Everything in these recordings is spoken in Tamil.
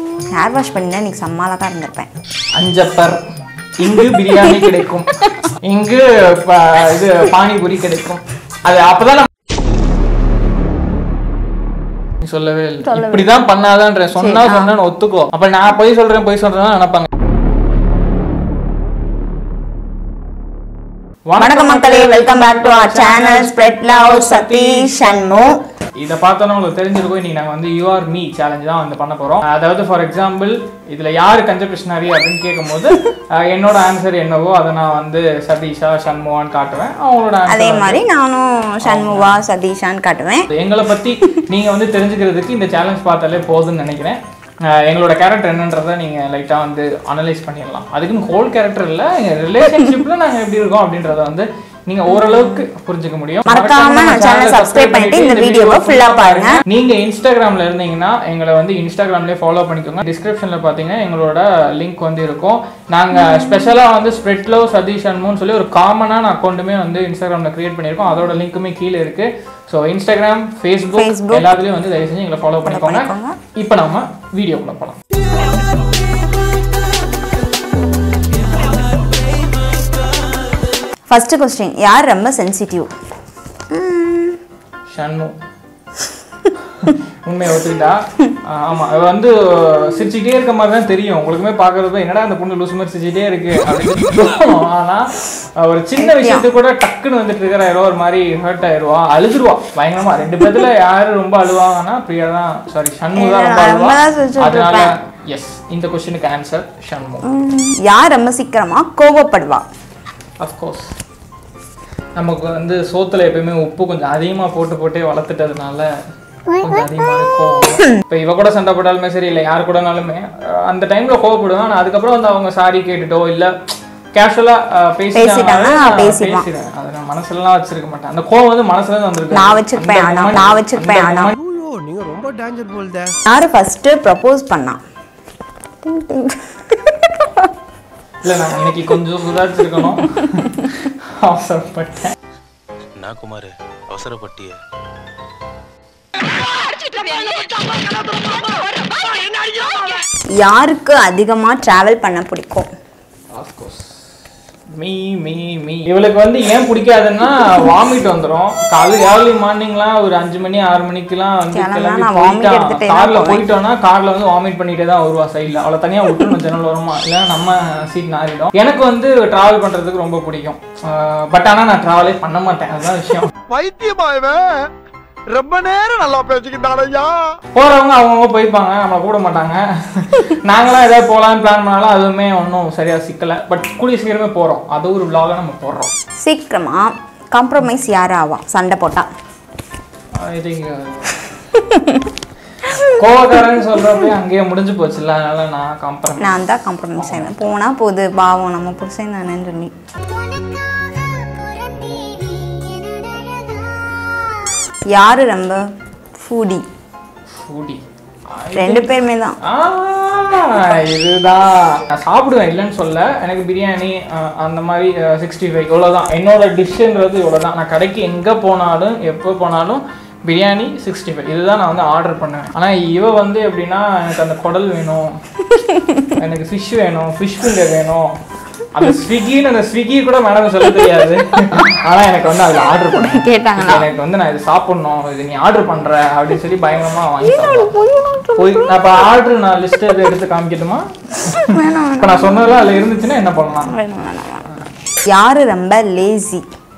ஹேர் வாஷ் பண்ணினா இன்னைக்கு சம்மால தான் இருந்திருப்பேன் அஞ்சப்பர் இங்கு பிரியாணி கிடைக்கும் இங்கு ப- இது பானிபூரி கிடைக்கும் அது அப்பதான் நம்ம நீ சொல்லவே இல்லை இப்படிதான் பண்ணாதான்ற சொன்னா சொன்னு ஒத்துக்கோ அப்ப நான் போய் சொல்றேன் போய் சொல்றேன் நினைப்பாங்க வணக்கம் மக்களே welcome back to our channel spread love Sathish Shanmu இதை பார்த்தோன்னா உங்களுக்கு தெரிஞ்சிருக்கும் இன்னைக்கு நாங்கள் வந்து யூஆர் மீ சேலஞ்ச் தான் வந்து பண்ண போகிறோம் அதாவது ஃபார் எக்ஸாம்பிள் இதில் யார் கஞ்ச கிருஷ்ணாரி அப்படின்னு கேட்கும்போது அஹ், என்னோட ஆன்சர் என்னவோ அதை நான் வந்து சதீஷா சண்முகான்னு காட்டுவேன் அவங்களோட அதே ஆன்சர் மாதிரி நானும் சண்முகா சதீஷான்னு காட்டுவேன் எங்களை பற்றி நீங்கள் வந்து தெரிஞ்சுக்கிறதுக்கு இந்த சேலஞ்ச் பார்த்தாலே போதும்னு நினைக்கிறேன் அஹ், எங்களோட கேரக்டர் என்னன்றதை நீங்கள் லைட்டாக வந்து அனலைஸ் பண்ணிடலாம் அதுக்குன்னு ஹோல் கேரக்டர் இல்லை ரிலேஷன்ஷிப்பில் நாங்கள் எப்படி இருக்கோம் அப்படின்றத வந்து நீங்கள் ஓரளவுக்கு புரிஞ்சுக்க முடியும் மறக்காம நம்ம channel channel அ subscribe பண்ணிட்டு இந்த வீடியோவை full ஆ பாருங்க. நீங்க இன்ஸ்டாகிராம்ல இருந்தீங்கன்னா எங்களை வந்து இன்ஸ்டாகிராம்லயே ஃபாலோ பண்ணிக்கோங்க டிஸ்கிரிப்ஷன்ல பாத்தீங்கன்னா எங்களோட லிங்க் வந்து இருக்கும் நாங்க ஸ்பெஷலா வந்து ஸ்ப்ரெட் லவ் சதீஷ் அன்மோன்னு சொல்லி ஒரு காமனான அக்கௌண்ட்டுமே வந்து இன்ஸ்டாகிராம்ல கிரியேட் பண்ணியிருக்கோம் அதோட லிங்க்குமே கீழே இருக்கு ஸோ இன்ஸ்டாகிராம் ஃபேஸ்புக் Facebook. எல்லாத்துலயும் வந்து தயவு செஞ்சு எங்களை ஃபாலோ பண்ணிக்கோங்க பண்ணிக்கோங்க. இப்போ நம்ம வீடியோக்குள்ள போலாம் ஃபர்ஸ்ட் கொஸ்டின் யார் ரொம்ப சென்சிட்டிவ் ஷண்மு உண்மையை ஒத்துக்கிட்டா ஆஹ் ஆமா அவ வந்து சிரிச்சுக்கிட்டே இருக்க மாதிரி தான் தெரியும் உங்களுக்குமே பாக்குறது என்னடா அந்த பொண்ணு லூசு மாதிரி சிரிச்சுட்டே இருக்கு அப்படின்னு தோணும். ஆனா அஹ் ஒரு சின்ன விஷயத்துக்கு கூட டக்குன்னு வந்துட்டு இருக்கிற ஏதோ ஒரு மாதிரி ஹர்ட் ஆயிருவா அழுதுருவா பயங்கரமா ரெண்டு பேர்த்துல யாரு ரொம்ப அழுவாங்கன்னா பிரியா தான் சாரி ஷண்மு தான் ரொம்ப நான் ரொம்ப அழுவா தான் சிரிச்சுட்டு அதனால எஸ் இந்த கொஸ்டினுக்கு ஆன்சர் ஷண்மு யார் ரொம்ப சீக்கிரமா கோவப்படுவா அஃப்கோர்ஸ் நமக்கு வந்து சோத்துல எப்பயுமே உப்பு கொஞ்சம் அதிகமா போட்டு போட்டே வளர்த்துட்டதுனால கொஞ்சம் அதிகமாக கோவம் இப்போ இவ கூட சண்டை போட்டாலுமே சரி இல்லை யார் கூடனாலுமே அஹ் அந்த டைம்ல கோவப்படுவேன் ஆனா அதுக்கப்புறம் வந்து அவங்க சாரி கேட்டுட்டோ இல்ல கேஷுவலா பேசிட்டாங்கன்னா பேசிடுவான். பேசிடுவேன் அதை நான் மனசுலலாம் வச்சிருக்க மாட்டேன் அந்த கோவம் வந்து மனசுல இருந்து வந்திருக்கு நான் வச்சிருப்பேன் ஆனா நான் வச்சிருப்பேன் ஆனா ஐயோ நீங்க ரொம்ப டேஞ்சர் போல்தே யாரு ஃபர்ஸ்ட் ப்ரப்போஸ் பண்ணா டிங் டிங். இல்ல நான் இன்னைக்கு கொஞ்சம் சுதாரிச்சிருக்கணும் அவசரப்பட்டேன் நான் குமார் அவசரப்பட்டிய யாருக்கு அதிகமா டிராவல் பண்ண பிடிக்கும் ஆஃப்கோர்ஸ் மீ மீ மீ இவளுக்கு வந்து ஏன் பிடிக்காதுன்னா வாமிட் வந்துடும் காலைல ஏர்லி மார்னிங்லாம் ஒரு அஞ்சு மணி ஆறு மணிக்கெல்லாம் வந்து கிளம்புனா கிளம்பி நான் vomit போயிட்டா எடுத்துட்டே தான் கார்ல போவேன். போயிட்டோம்னா கார்ல வந்து வாமிட் பண்ணிட்டே தான் வருவா சைடில் அவளை தனியாக விட்டுணும் ஜன்னல் வருமா இல்லைன்னா நம்ம சீட் நாரிடும் எனக்கு வந்து டிராவல் பண்றதுக்கு ரொம்ப பிடிக்கும் பட் ஆனா நான் டிராவலே பண்ண மாட்டேன் அதுதான் விஷயம் பைத்தியமா இவன் ரொம்ப நேரம் நல்லா பேசிக்கிட்டான் ஐயா போறவங்க அவங்கவுங்க போய்ப்பாங்க நம்மளை கூட மாட்டாங்க நாங்களாம் ஏதாவது போகலான்னு பிளான் பண்ணாலும் அதுவுமே ஒன்றும் சரியா சிக்கல பட் கூடிய சீக்கிரமே போறோம் அது ஒரு vlog-ஆ நம்ம போடுறோம் சீக்கிரமா காம்ப்ரமைஸ் யார் ஆவா சண்டை போட்டா ஐ திங்க் கோவக்காரன்னு சொல்றப்ப அங்கேயே முடிஞ்சு போச்சுல்ல அதனால நான் காம்பரம் நான் தான் காம்ப்ரமைஸ் ஆயிடுவேன் போனா போகுது பாவம் நம்ம புருஷன் தானேன்னு சொல்லி யாரு ரொம்ப ஃபூடி ஃபூடி ரெண்டு பேருமே தான் இதுதான் நான் சாப்பிடுவேன் இல்லைன்னு சொல்ல எனக்கு பிரியாணி அஹ், அந்த மாதிரி சிக்ஸ்டி ஃபைவ் இவ்வளோதான் என்னோட டிஷ்ஷுன்றது இவ்வளோதான் நான் கடைக்கு எங்கே போனாலும் எப்போ போனாலும் பிரியாணி சிக்ஸ்டி ஃபைவ் இதுதான் நான் வந்து ஆர்டர் பண்ணுவேன் ஆனால் இவ வந்து எப்படின்னா எனக்கு அந்த குடல் வேணும் எனக்கு ஃபிஷ் வேணும் ஃபிஷ் ஃபிங்கர் வேணும் அந்த ஸ்விக்கின்னு அந்த ஸ்விக்கி கூட மேடம் சொல்ல தெரியாது ஆனால் எனக்கு வந்து அதில் ஆர்டர் பண்ண கேட்டாங்களா எனக்கு வந்து நான் இது சாப்பிடணும் இது நீ ஆர்டர் பண்ற அப்படின்னு சொல்லி பயங்கரமா வாங்கி சாப்பிடுவேன். போய் நான் இப்போ ஆர்டர் நான் லிஸ்ட் எடுத்து காமிக்கட்டுமா இப்போ நான் சொன்னதெல்லாம் அதில் இருந்துச்சுன்னா என்ன பண்ணலாம் வேணும், வேணாம், வேணாம். யாரு ரொம்ப லேசி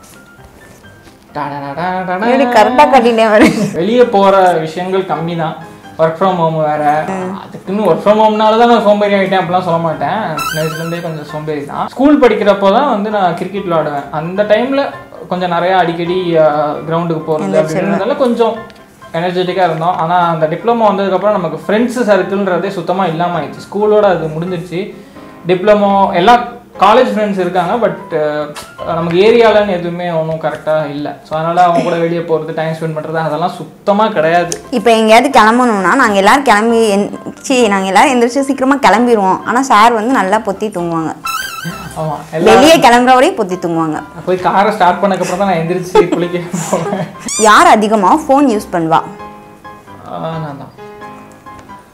எப்படி கரெக்டாக கட்டிட்டே வரும் வெளியே போற விஷயங்கள் கம்மி தான் ஒர்க் ஃப்ரம் ஹோம் வேற அதுக்குன்னு ஒர்க் ஃப்ரம் ஹோம்னால தான் நான் சோம்பேறி ஆகிட்டேன் அப்படிலாம் சொல்ல மாட்டேன் சின்ன வயசுலேருந்தே கொஞ்சம் சோம்பேறி தான் ஸ்கூல் படிக்கிறப்போ தான் வந்து நான் கிரிக்கெட் விளாடுவேன் அந்த டைம்ல கொஞ்சம் நிறைய அடிக்கடி கிரவுண்டுக்கு போகிறது அப்படின்றதால கொஞ்சம் எனர்ஜெட்டிக்காக இருந்தோம் ஆனால் அந்த டிப்ளமோ வந்ததுக்கப்புறம் நமக்கு ஃப்ரெண்ட்ஸ் சர்க்கிள்ன்றதே சுத்தமாக இல்லாமல் ஆயிடுச்சு ஸ்கூலோட அது முடிஞ்சிருச்சு டிப்ளமோ எல்லா காலேஜ் ஃப்ரெண்ட்ஸ் இருக்காங்க பட் நமக்கு ஏரியாலன்னு எதுவுமே ஒன்றும் கரெக்டாக இல்லை ஸோ அதனால் அவங்க கூட வெளியே போகிறது டைம் ஸ்பெண்ட் பண்ணுறது அதெல்லாம் சுத்தமாக கிடையாது இப்போ எங்கேயாவது கிளம்பணும்னா நாங்கள் எல்லாரும் கிளம்பி சி நாங்கள் எல்லாரும் எந்திரிச்சு சீக்கிரமாக கிளம்பிடுவோம் ஆனால் சார் வந்து நல்லா பொத்தி தூங்குவாங்க ஆமாம் எல்லாம் வெளியே கிளம்புற வரையும் பொத்தி தூங்குவாங்க போய் காரை ஸ்டார்ட் பண்ணக்கப்புறம் தான் நான் எந்திரிச்சு குளிக்க போவேன் யார் அதிகமாக ஃபோன் யூஸ் பண்ணுவா ஆஹ் நான் தான்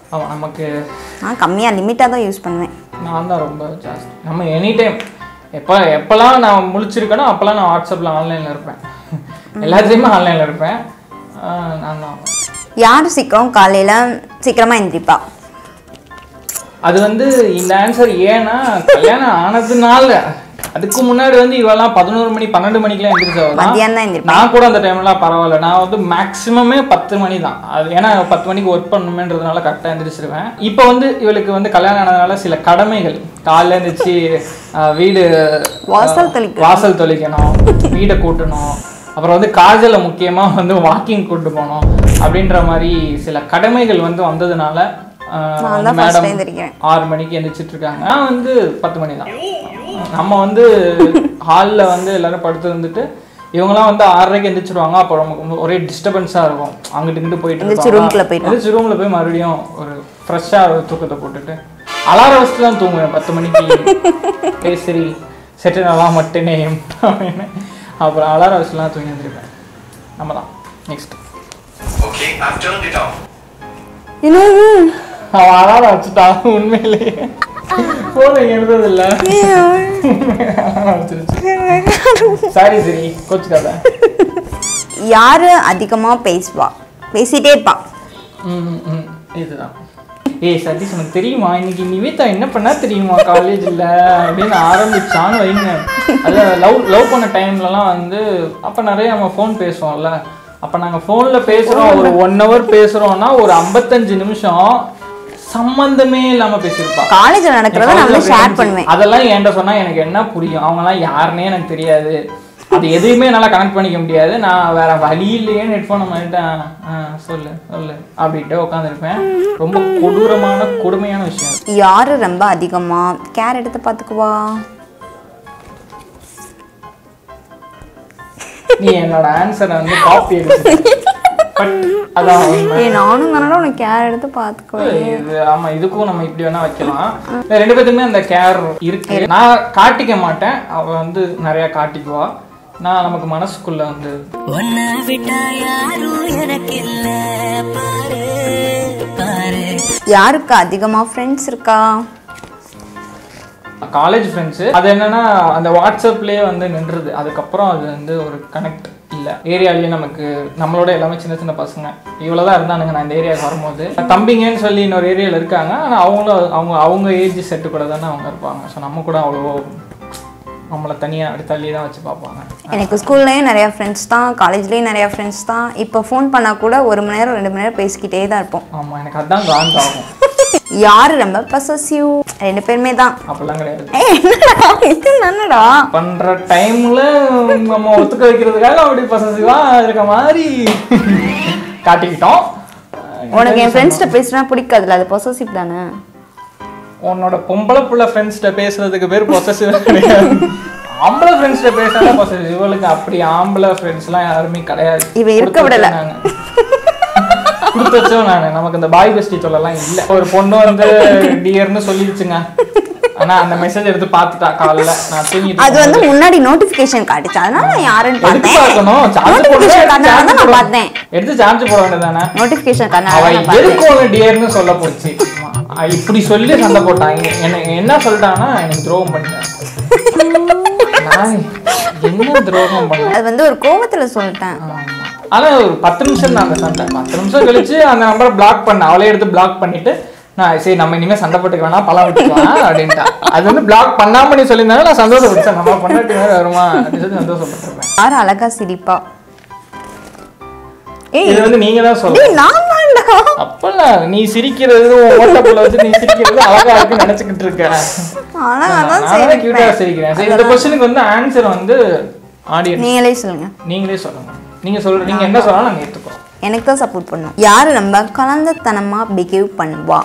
ஆமாம் நமக்கு நான் கம்மியாக லிமிட்டாக தான் யூஸ் பண்ணுவேன் நான் தான் ரொம்ப ஜாஸ்தி நம்ம எனி டைம் எப்போ எப்போல்லாம் நான் முழிச்சிருக்கேனோ அப்போல்லாம் நான் வாட்ஸ்அப்பில் ஆன்லைனில் இருப்பேன் எல்லாத்துலேயுமே ஆன்லைனில் இருப்பேன் ஆஹ் நான் தான் யார் சீக்கிரம் காலையில் சீக்கிரமாக எந்திரிப்பா அது வந்து இந்த ஆன்சர் ஏன்னா கல்யாணம் ஆனதுனால அதுக்கு முன்னாடி வந்து இவெல்லாம் பதினோரு மணி பன்னெண்டு மணிக்கெல்லாம் எந்திரிச்சவ மத்தியானம் தான் எந்திரிப்பேன் நான் கூட அந்த டைம்லாம் பரவாயில்ல நான் வந்து மேக்ஸிமமே பத்து மணி தான் அது ஏன்னா பத்து மணிக்கு ஒர்க் பண்ணணுமேன்றதுனால கரெக்டாக எந்திரிச்சிருவேன் இப்போ வந்து இவளுக்கு வந்து கல்யாணம் ஆனதுனால சில கடமைகள் காலைல எழுந்திரிச்சு ஆஹ், வீடு வாசல் தெளிக்கணும். வாசல் தொளிக்கணும் வீடை கூட்டணும் அப்புறம் வந்து காஜலை முக்கியமாக வந்து வாக்கிங் கூட்டு போகணும் அப்படின்ற மாதிரி சில கடமைகள் வந்து வந்ததுனால ஆஹ், நான் தான் மேடம் first எந்திரிக்கிறேன். ஆறு மணிக்கு எந்திரிச்சிட்டு இருக்காங்க நான் வந்து பத்து மணி தான் நம்ம வந்து ஹாலில் வந்து எல்லாரும் படுத்து இருந்துட்டு இவங்கெல்லாம் வந்து ஆறரைக்கு எந்திரிச்சிருவாங்க அப்போ நமக்கு ஒரே டிஸ்டர்பன்ஸாக இருக்கும் அங்கிட்டு இங்கிட்டு போயிட்டு எந்திரிச்சு இருப்பாங்க. room-க்குள்ள போயிடுவோம். எந்திரிச்சு ரூமில் போய் மறுபடியும் ஒரு ஃப்ரெஷ்ஷாக ஒரு தூக்கத்தை போட்டுட்டு அலாரம் வச்சுட்டு தான் தூங்குவேன் பத்து மணிக்கு ஏய் சரி செட்டு நல்லா மட்டுனே அப்படின்னு அப்புறம் அலாரம் வச்சுலாம் தூங்கி எழுந்திருப்பேன் நம்ம தான் next Okay, I've turned it off. என்னது அவன் அலாரம் வச்சுட்டான் உண்மையிலேயே ஃபோன் எழுதுறதில்ல சாரி சரி கோச்சுக்காத யார் அதிகமாக பேசுவா பேசிட்டே இருப்பா ம், ம், இதுதான் ஏய் சதீஷ் உனக்கு தெரியுமா இன்னைக்கு நிவேதா என்ன பண்ணா தெரியுமா காலேஜில் அப்படின்னு ஆரம்பிச்சான்னு வைங்க அது லவ் லவ் பண்ண டைம்லலாம் வந்து அப்போ நிறைய நம்ம ஃபோன் பேசுவோம்ல அப்போ நாங்கள் ஃபோனில் பேசுகிறோம் ஒரு ஒன் ஹவர் பேசுகிறோம்னா ஒரு ஐம்பத்தஞ்சு நிமிஷம் சம்மந்தமே இல்லாமல் பேசியிருப்பா காலேஜில் நடக்கிறத நான் வந்து ஷேர் பண்ணுவேன் அதெல்லாம் என்கிட்ட சொன்னா எனக்கு என்ன புரியும் அவங்கலாம் யாருன்னே எனக்கு தெரியாது அது எதையுமே என்னால் கனெக்ட் பண்ணிக்க முடியாது நான் வேற வழியிலேயே ஹெட்ஃபோனை மாட்டேன் சொல்லு சொல்லு அப்படின்ட்டு உட்காந்துருப்பேன் ரொம்ப கொடூரமான கொடுமையான விஷயம் யார் ரொம்ப அதிகமாக கேர் எடுத்து பார்த்துக்குவா நீ என்னோட ஆன்சரை வந்து காப்பி எடுத்து பட் அதான் உண்மை. ஏய் நானும் தானடா உனக்கு கேர் எடுத்து பார்த்துக்குவேன் இது ஆமா இதுக்கும் நம்ம இப்படி வேணா வைக்கலாம் இந்த ரெண்டு பேத்துக்குமே அந்த கேர் இருக்கு நான் காட்டிக்க மாட்டேன் அவ வந்து நிறைய காட்டிக்குவா நான் நமக்கு மனசுக்குள்ள வந்து உன்னை விட்டா யாரும் எனக்கு இல்ல பாரு பாரு யாருக்கு அதிகமாக ஃப்ரெண்ட்ஸ் இருக்கா காலேஜ் ஃப்ரெண்ட்ஸு அது என்னன்னா அந்த வாட்ஸ்அப்லேயே வந்து நின்றுது அதுக்கப்புறம் அது வந்து ஒரு கனெக்ட் இல்லை ஏரியாலேயே நமக்கு நம்மளோட எல்லாமே சின்ன சின்ன பசங்க இவ்வளோ தான் இருந்தானுங்க நான் இந்த ஏரியாவுக்கு வரும்போது தம்பிங்கன்னு சொல்லி இன்னொரு ஏரியாவில் இருக்காங்க ஆனால் அவங்களும் அவங்க அவங்க ஏஜ் செட்டு கூட தானே அவங்க இருப்பாங்க ஸோ நம்ம கூட அவ்வளோ நம்மளை தனியாக அப்படி தள்ளி தான் வச்சு பார்ப்பாங்க எனக்கு ஸ்கூல்லையும் நிறையா ஃப்ரெண்ட்ஸ் தான் காலேஜ்லேயும் நிறையா ஃப்ரெண்ட்ஸ் தான் இப்போ ஃபோன் பண்ணால் கூட ஒரு மணி நேரம் ரெண்டு மணி நேரம் பேசிக்கிட்டே தான் இருப்போம் ஆமாம் எனக்கு அதான் காண்டாகும் யார் ரொம்ப பசசிவ் ரெண்டு பேருமே தான் அப்படிலாம் கிடையாது ஏய் என்னடா இது என்னடா பண்ற டைம்ல நம்ம ஒத்துக்க வைக்கிறதுக்காக அப்படி பசசிவா இருக்க மாதிரி காட்டிக்கிட்டோம் உனக்கு என் ஃப்ரெண்ட்ஸ்கிட்ட பேசுனா பிடிக்காதுல்ல அது பொசசிவ் தானே உன்னோட பொம்பளை புள்ள ஃப்ரெண்ட்ஸ்கிட்ட பேசுறதுக்கு பேர் பொசசிவ் கிடையாது ஆம்பளை ஃப்ரெண்ட்ஸ்கிட்ட பேசினா பொசசிவ் இவளுக்கு அப்படி ஆம்பளை ஃப்ரெண்ட்ஸ்லாம் யாருமே கிடையாது இவ இருக்க விடல. கொடுத்து வச்சோம் நான் நமக்கு இந்த பாய் பெஸ்டி சொல்லலாம் இல்ல ஒரு பொண்ணு வந்து டியர்னு சொல்லிடுச்சுங்க ஆனா அந்த மெசேஜ் எடுத்து பார்த்துட்டா காலைல நான் தூங்கிட்டு அது வந்து முன்னாடி நோட்டிஃபிகேஷன் காட்டுச்சு அதனால நான் யாருன்னு எடுத்து பார்த்தேன் பார்க்கணும் சார்ஜ் நோட்டிஃபிகேஷன் காட்டினால தான் நான் போட பார்த்தேன் எடுத்து சார்ஜ் போட வேண்டியதானே நோட்டிஃபிகேஷன் அவ காட்டினால நான் பார்த்தேன் எதுக்கு ஒரு டியர்னு சொல்ல போச்சு ஆ, இப்படி சொல்லி சண்டை போட்டாங்க என்ன என்ன சொல்லிட்டாங்கன்னா எனக்கு துரோகம் பண்ணிட்டேன் நான் என்ன துரோகம் பண்ணேன் அது வந்து ஒரு கோவத்துல சொல்லிட்டேன் ஆனா ஒரு பத்து நிமிஷம் தான் அந்த சண்டை பத்து நிமிஷம் கழிச்சு அந்த நம்பரை பிளாக் பண்ண அவளே எடுத்து பிளாக் பண்ணிட்டு நான் சரி நம்ம இனிமே சண்டை போட்டுக்க வேணாம் பழம் விட்டுக்கலாம் அப்படின்ட்டா அது வந்து பிளாக் பண்ணாம நீ சொல்லியிருந்தாலும் நான் சந்தோஷப்பட்டேன் நம்ம பொண்டாட்டி மாதிரி வருமா அப்படின்னு சொல்லி சந்தோஷப்பட்டிருப்பேன் யார் அழகா சிரிப்பா ஏய் இது வந்து நீங்க தான் சொல்லணும் டேய் நான் தான்டா அப்பெல்லாம் நீ சிரிக்கிறது உன் ஓட்டப்புல வச்சு நீ சிரிக்கிறது அழகா இருக்கு நினைச்சுக்கிட்டு இருக்க அழகா தான் நான் கியூட்டா சிரிப்பேன் சிரிக்கிறேன் சரி இந்த கொஸ்டினுக்கு வந்து ஆன்சர் வந்து ஆடியன்ஸ் நீங்களே சொல்லுங்க நீங்களே சொல்லுங்க நீங்க சொல்ற நீங்க என்ன சொன்னாலும் நாங்க ஏத்துக்கிறோம் எனக்கு தான் சப்போர்ட் பண்ணும் யார் ரொம்ப கலந்தத்தனமா பிஹேவ் பண்ணுவா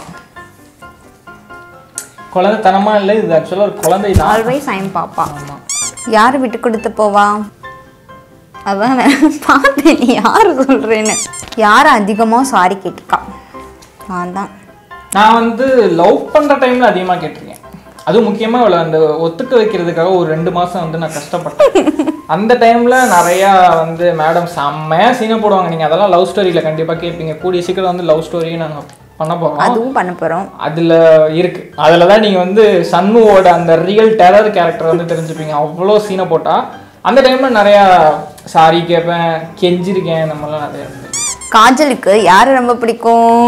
குழந்தைத்தனமா இல்ல இது ஆக்சுவலா ஒரு குழந்தை தான் ஆல்வேஸ் ஐம் பாப்பா யார் விட்டு கொடுத்து போவா அதான் நான் பார்த்தேன் நீ யார் சொல்றேன்னு யார் அதிகமா சாரி கேட்டிருக்கா நான் தான் நான் வந்து லவ் பண்ற டைம்ல அதிகமா கேட்டிருக்கேன் அதுவும் முக்கியமா இவளை அந்த ஒத்துக்க வைக்கிறதுக்காக ஒரு ரெண்டு மாசம் வந்து நான் கஷ்டப்பட்டேன் அந்த டைம்ல நிறைய வந்து மேடம் செம்மையா சீனை போடுவாங்க நீங்க அதெல்லாம் லவ் ஸ்டோரியில கண்டிப்பா கேட்பீங்க கூடிய சீக்கிரம் வந்து லவ் ஸ்டோரியும் நாங்க பண்ண போகிறோம் அதுவும் பண்ண போறோம் அதில் இருக்கு அதில் தான் நீங்கள் வந்து சண்முவோட அந்த ரியல் டெரர் கேரக்டர் வந்து தெரிஞ்சுப்பீங்க அவ்வளோ சீனை போட்டால் அந்த டைமில் நிறையா சாரி கேட்பேன் கெஞ்சிருக்கேன் இந்த மாதிரிலாம் நிறையா இருக்கு காஜலுக்கு யாரை ரொம்ப பிடிக்கும்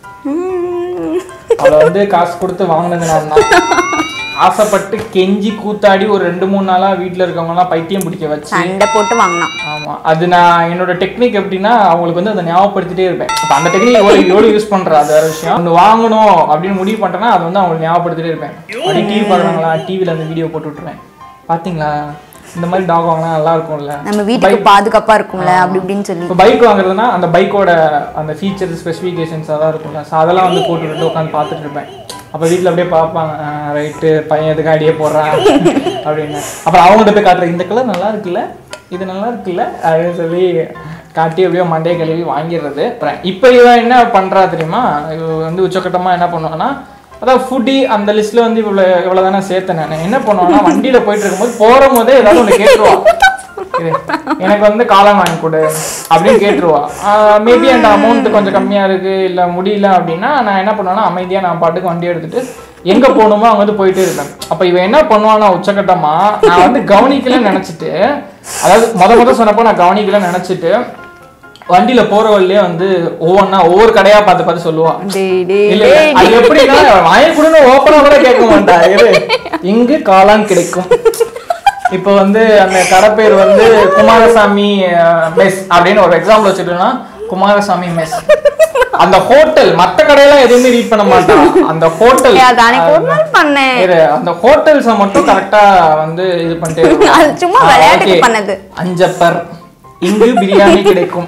உம். அவளை வந்து காசு கொடுத்து வாங்கினது நான் தான் ஆசைப்பட்டு கெஞ்சி கூத்தாடி ஒரு ரெண்டு மூணு நாளாக வீட்டில் இருக்கவங்கலாம் பைத்தியம் பிடிக்க வச்சு சண்டை போட்டு வாங்கினான் ஆமா அது நான் என்னோட டெக்னிக் எப்படின்னா அவங்களுக்கு வந்து அதை ஞாபகப்படுத்திட்டே இருப்பேன் இப்போ அந்த டெக்னிக் எவ்வளோ எவ்வளோ யூஸ் பண்றேன் அது வேற விஷயம் ஒன்று வாங்கணும் அப்படின்னு முடிவு பண்ணிட்டேன்னா அதை வந்து அவங்களுக்கு ஞாபகப்படுத்திட்டே இருப்பேன் அப்படி டிவி பார்க்குறாங்களா டிவியில் அந்த வீடியோ போட்டு விட்டுருவேன் பாத்தீங்களா இந்த மாதிரி டாக் வாங்கினா நல்லா இருக்கும்ல நம்ம வீட்டுக்கு பாதுகாப்பா இருக்கும்ல அப்படி இப்படின்னு சொல்லி இப்போ பைக் வாங்குறதுனா அந்த பைக்கோட அந்த ஃபீச்சர்ஸ் ஸ்பெசிஃபிகேஷன்ஸ் அதெல்லாம் இருக்கும்ல ஸோ அதெல்லாம் வந்து போட்டு விட்டு உட்காந்து பார்த்துட்டு இருப்பேன் அப்போ வீட்டில் அப்படியே பார்ப்பாங்க ரைட்டு பையன் எதுக்கு அடியே போடுறான் அப்படின்னு அப்புறம் அவங்கள்ட்ட போய் காட்டுறேன் இந்த கலர் நல்லா இருக்குல்ல இது நல்லா இருக்குல்ல அப்படின்னு சொல்லி காட்டி அப்படியே மண்டையை கழுவி வாங்கிடுறது அப்புறம் இப்போ இவன் என்ன பண்ணுறா தெரியுமா இவ வந்து உச்சக்கட்டமாக என்ன பண்ணுவான்னா அதான் ஃபுட்டி அந்த லிஸ்ட்ல வந்து இவ்வளோ இவ்வளோ தானே சேர்த்தேன் நான் என்ன பண்ணுவேன்னா வண்டியில் போயிட்டு இருக்கும்போது போகிற போதே ஏதாவது ஒன்று கேட்டுருவா இது, எனக்கு வந்து காளான் வாங்கி கொடு அப்படின்னு கேட்டுருவா மேபி அந்த அமௌண்ட் கொஞ்சம் கம்மியா இருக்கு இல்ல முடியல அப்படின்னா நான் என்ன பண்ணுவேன்னா அமைதியா நான் பாட்டுக்கு வண்டி எடுத்துட்டு எங்க போகணுமோ அங்க வந்து போயிட்டே இருப்பேன் அப்ப இவன் என்ன பண்ணுவானா உச்சக்கட்டமா நான் வந்து கவனிக்கலன்னு நினைச்சிட்டு அதாவது முத முத சொன்னப்போ நான் கவனிக்கலன்னு நினைச்சிட்டு வண்டியில போற வழியிலே வந்து ஒவ்வொன்னா ஒவ்வொரு கடையா பார்த்து பார்த்து சொல்லுவா டேய், டேய், இல்ல இல்ல, டேய், அது எப்படின்னா வாங்கி கொடுன்னு ஓப்பனா கூட கேட்க மாட்டா இரு. இங்கு காளான் கிடைக்கும் இப்போ வந்து அந்த கடை பேர் வந்து குமாரசாமி மெஸ் அப்படின்னு ஒரு எக்ஸாம்பிள் வச்சுட்டோம்னா குமாரசாமி மெஸ் அந்த ஹோட்டல் மத்த கடையெல்லாம் எதுவுமே ரீட் பண்ண மாட்டான் அந்த ஹோட்டல் ஏய், அது அன்னைக்கு ஒரு நாள் பண்ணேன் இரு, அந்த ஹோட்டல்ஸை மட்டும் கரெக்டா வந்து இது பண்ணிட்டே இருப்பான். அது சும்மா ஆ, விளையாட்டுக்கு okay. பண்ணது. அஞ்சப்பர் இங்கு பிரியாணி கிடைக்கும்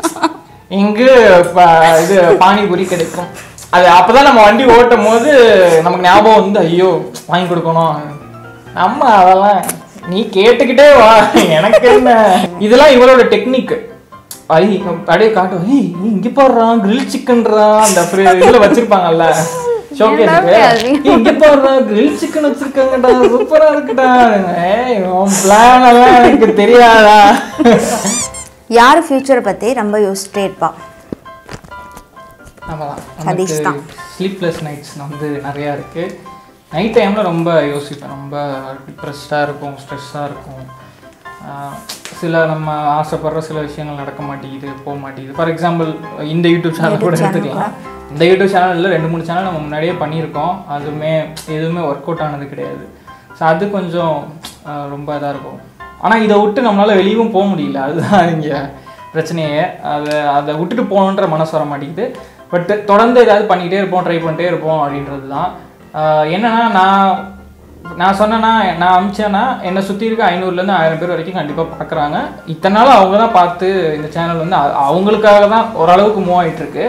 இங்கு ப- இது பானிபூரி கிடைக்கும் அது அப்பதான் நம்ம வண்டி ஓட்டும் போது நமக்கு ஞாபகம் வந்து ஐயோ வாங்கி கொடுக்கணும் நம்ம அதெல்லாம் நீ கேட்டுக்கிட்டே வா எனக்கு என்ன இதெல்லாம் இவளோட டெக்னிக் ஐ அப்படியே காட்டும் ஏய் நீ இங்க போடுறான் கிரில் சிக்கன்றா அந்த fri- இதுல வச்சிருப்பாங்கல்ல ஷோகேஸ்க்கு என்னப்பா அது? இங்க போடுறா கிரில் சிக்கன் வச்சிருக்காங்கடா சூப்பரா இருக்குடா ஏய் உன் பிளான் எல்லாம் எனக்கு தெரியாதா யார் ஃபியூச்சரை பத்தி ரொம்ப யோசிச்சிட்டே இருப்பா ஆமாம் சதீஷ் நமக்கு தான். ஸ்லீப்லெஸ் நைட்ஸ் வந்து நிறையா இருக்குது நைட் டைமில் ரொம்ப யோசிப்பேன் ரொம்ப டிப்ரெஸ்டாக இருக்கும் ஸ்ட்ரெஸ்ஸாக இருக்கும் ஆஹ் சில நம்ம ஆசைப்படுற சில விஷயங்கள் நடக்க மாட்டேங்குது போக மாட்டேங்குது ஃபார் எக்ஸாம்பிள் இந்த யூடியூப் சேனல் கூட எடுத்துக்கலாம் இந்த யூடியூப் சேனலில் ரெண்டு மூணு சேனல் நம்ம முன்னாடியே பண்ணியிருக்கோம் அதுவுமே எதுவுமே ஒர்க் அவுட் ஆனது கிடையாது ஸோ அது கொஞ்சம் ஆஹ் ரொம்ப இதாக இருக்கும் ஆனால் இதை விட்டு நம்மளால் வெளியவும் போக முடியல அதுதான் இங்கே பிரச்சனையே அதை அதை விட்டுட்டு போகணுன்ற மனசு வர மாட்டேங்குது பட் தொடர்ந்து ஏதாவது பண்ணிக்கிட்டே இருப்போம் ட்ரை பண்ணிட்டே இருப்போம் அப்படின்றது தான் ஆஹ் என்னன்னா நான் நான் சொன்னேன்னா நான் அமிச்சேன்னா என்னை சுற்றி இருக்க ஐநூறுலேருந்து ஆயிரம் பேர் வரைக்கும் கண்டிப்பாக பார்க்குறாங்க இத்தனை நாள் அவங்க தான் பார்த்து இந்த சேனல் வந்து அ- அவங்களுக்காக தான் ஓரளவுக்கு மூவ் ஆயிட்டு இருக்கு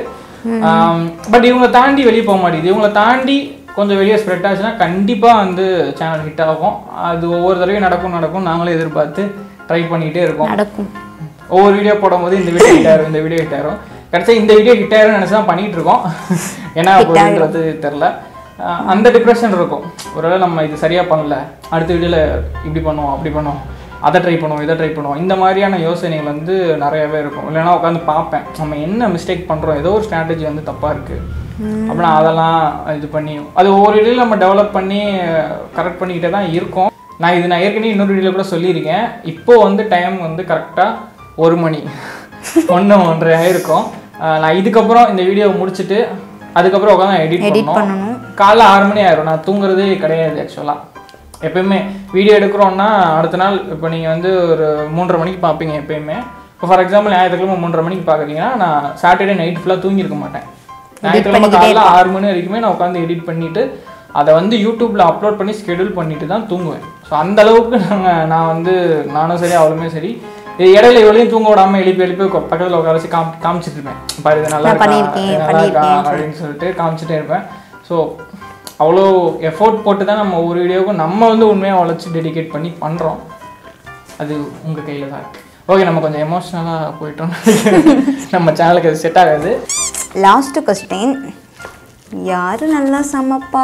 பட் இவங்க தாண்டி வெளியே போக மாட்டேங்குது இவங்களை தாண்டி கொஞ்சம் வெளியே ஸ்ப்ரெட் ஆச்சுன்னா கண்டிப்பாக வந்து சேனல் ஹிட் ஆகும் அது ஒவ்வொரு தடவையும் நடக்கும் நடக்கும் நாங்களும் எதிர்பார்த்து ட்ரை பண்ணிக்கிட்டே இருக்கோம் நடக்கும் ஒவ்வொரு வீடியோ போடும்போது இந்த வீடியோ ஹிட் ஆயிரும் இந்த வீடியோ ஹிட் ஆயிரும் கடைசியா இந்த வீடியோ ஹிட் ஆயிரும் நினைச்சு தான் பண்ணிட்டு இருக்கோம் என்ன போகுதுன்றது தெரில அஹ் அந்த டிப்ரெஷன் இருக்கும் ஒருவேளை நம்ம இது சரியா பண்ணல அடுத்த வீடியோல இப்படி பண்ணுவோம் அப்படி பண்ணுவோம் அதை ட்ரை பண்ணுவோம் இதை ட்ரை பண்ணுவோம் இந்த மாதிரியான யோசனைகள் வந்து நிறையவே இருக்கும் இல்லைன்னா உட்காந்து பார்ப்பேன் நம்ம என்ன மிஸ்டேக் பண்றோம் ஏதோ ஒரு ஸ்ட்ராட்டஜி வந்து தப்பா இருக்கு அப்படின்னா அதெல்லாம் இது பண்ணி அது ஒவ்வொரு வீடியோவில் நம்ம டெவலப் பண்ணி கரெக்ட் பண்ணிக்கிட்டே தான் இருக்கோம் நான் இது நான் ஏற்கனவே இன்னொரு வீடியோவில் கூட சொல்லியிருக்கேன் இப்போ வந்து டைம் வந்து கரெக்டாக ஒரு மணி ஒன்று ஒன்றரை ஆயிருக்கும் அஹ் நான் இதுக்கப்புறம் இந்த வீடியோவை முடிச்சுட்டு அதுக்கப்புறம் உட்காந்து எடிட் Edit பண்ணணும் பண்ணணும். காலைல ஆறு மணி ஆயிரும் நான் தூங்குறதே கிடையாது ஆக்சுவலாக எப்பயுமே வீடியோ எடுக்கிறோன்னா அடுத்த நாள் இப்போ நீங்கள் வந்து ஒரு மூன்றரை மணிக்கு பார்ப்பீங்க எப்பயுமே இப்போ ஃபார் எக்ஸாம்பிள் ஞாயிற்றுக்கிழமை மூன்றரை மணிக்கு பார்க்குறீங்கன்னா நான் சாட்டர்டே நைட் ஃபுல்லாக தூங்கியிருக்க மாட்டேன் ஞாயிற்றுக்கிழமை பண்ணிக்கிட்டே காலைல ஆறு மணி வரைக்குமே நான் உட்காந்து எடிட் பண்ணிட்டு அதை வந்து யூடியூப்ல அப்லோட் பண்ணி ஸ்கெடியூல் பண்ணிட்டு தான் தூங்குவேன் ஸோ அந்த அளவுக்கு நாங்கள் நான் வந்து நானும் சரி அவளுமே சரி இது இடையில இவளையும் தூங்க விடாம எழுப்பி எழுப்பி உக்க- பக்கத்துல உட்கார வச்சு காம் காமிச்சிட்டு இருப்பேன் பாரு இது நல்லா நான் இருக்கா பண்ணியிருக்கேன், இது நல்லா இருக்கா பண்ணியிருக்கேன் அப்படின்னு சொல்லிட்டு காமிச்சிட்டே இருப்பேன் ஸோ அவ்வளோ எஃபோர்ட் போட்டு தான் நம்ம ஒவ்வொரு வீடியோவுக்கும் நம்ம வந்து உண்மையாக உழைச்சி டெடிகேட் பண்ணி பண்ணுறோம் அது உங்கள் கையில் தான் இருக்கு ஓகே நம்ம கொஞ்சம் எமோஷ்னலாக போயிட்டோம் நம்ம சேனலுக்கு அது செட் ஆகாது லாஸ்ட் கொஸ்டின் யாரு நல்லா சமைப்பா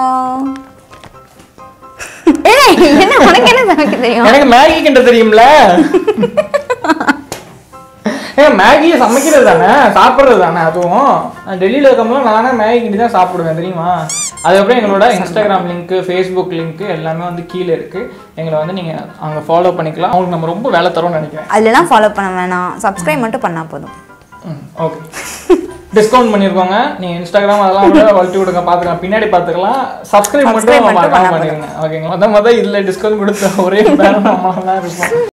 ஏய், என்ன உனக்கு என்ன சமைக்க தெரியும் எனக்கு மேகி கிண்ட தெரியும்ல ஏ மேகியை சமைக்கிறது தானே சாப்பிட்றது தானே அதுவும் நான் டெல்லியில் இருக்கும்போது நானே மேகி கிண்டி தான் சாப்பிடுவேன் தெரியுமா அதுக்கப்புறம் எங்களோட இன்ஸ்டாகிராம் லிங்க்கு ஃபேஸ்புக் லிங்க்கு எல்லாமே வந்து கீழே இருக்குது எங்களை வந்து நீங்கள் அங்கே ஃபாலோ பண்ணிக்கலாம் அவங்களுக்கு நம்ம ரொம்ப வேலை தரோம்னு நினைக்கிறேன் அதுலலாம் ஃபாலோ பண்ண வேணாம் சப்ஸ்கிரைப் மட்டும் பண்ணால் போதும் ஓகே டிஸ்கவுண்ட் பண்ணிருக்கோங்க நீங்க இன்ஸ்டாகிராம் அதெல்லாம் கூட வளர்த்தி விடுங்க பாத்துக்கலாம் பின்னாடி பாத்துக்கலாம் சப்ஸ்கிரைப் Subscribe மட்டும் மட்டும் மறக்காம பண்ணா பண்ணிருங்க ஓகேங்களா மொத மொதல் இதுல டிஸ்கவுண்ட் கொடுத்த ஒரே பேரம் நம்மளால தான் இருப்போம்